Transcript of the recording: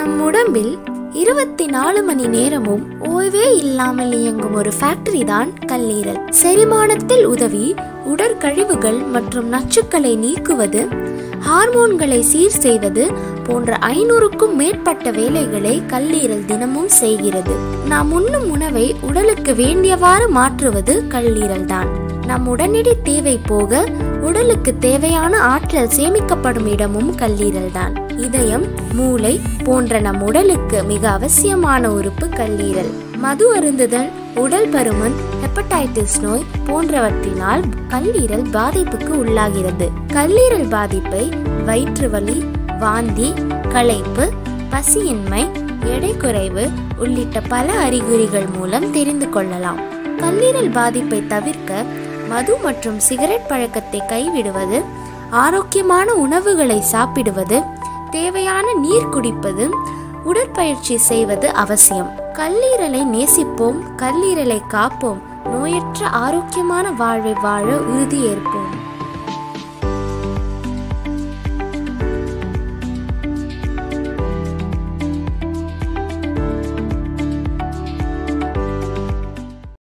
நம் உடம்பில் இருபத்தி நாலு மணி நேரமும் ஓய்வே இல்லாமல் இயங்கும் ஒரு ஃபேக்டரி தான் கல்லீரல் செரிமானத்தில் உதவி உடற்கழிவுகள் மற்றும் நச்சுக்களை நீக்குவது ஹார்மோன்களை சீர் செய்வது போன்ற ஐநூறுக்கும் மேற்பட்ட வேலைகளை கல்லீரல் தினமும் செய்கிறது நாம் உண்ணும் உணவை உடலுக்கு வேண்டியவாறு மாற்றுவது கல்லீரல் தான் நம் உடனடி தேவை போக உடலுக்கு தேவையான ஆற்றல் சேமிக்கப்படும் இடமும் கல்லீரல் தான் இதயம் மூளை போன்ற நம் உடலுக்கு மிக அவசியமான உறுப்பு கல்லீரல் மது அருந்துதல் உடல் பருமன் ஹெப்படைட்டிஸ் நோய் போன்றவற்றினால் கல்லீரல் பாதிப்புக்கு உள்ளாகிறது கல்லீரல் பாதிப்பை வயிற்று வலி வாந்தி களைப்பு பசியின்மை எடை குறைவு உள்ளிட்ட பல அறிகுறிகள் மூலம் தெரிந்து கொள்ளலாம் கல்லீரல் பாதிப்பை தவிர்க்க மது மற்றும் சிகரெட் பழக்கத்தை கைவிடுவது ஆரோக்கியமான உணவுகளை சாப்பிடுவது தேவையான நீர் குடிப்பது உடற்பயிற்சி செய்வது அவசியம் கல்லீரலை நேசிப்போம் கல்லீரலை காப்போம் நோயற்ற ஆரோக்கியமான வாழ்வை வாழ உறுதியேற்போம்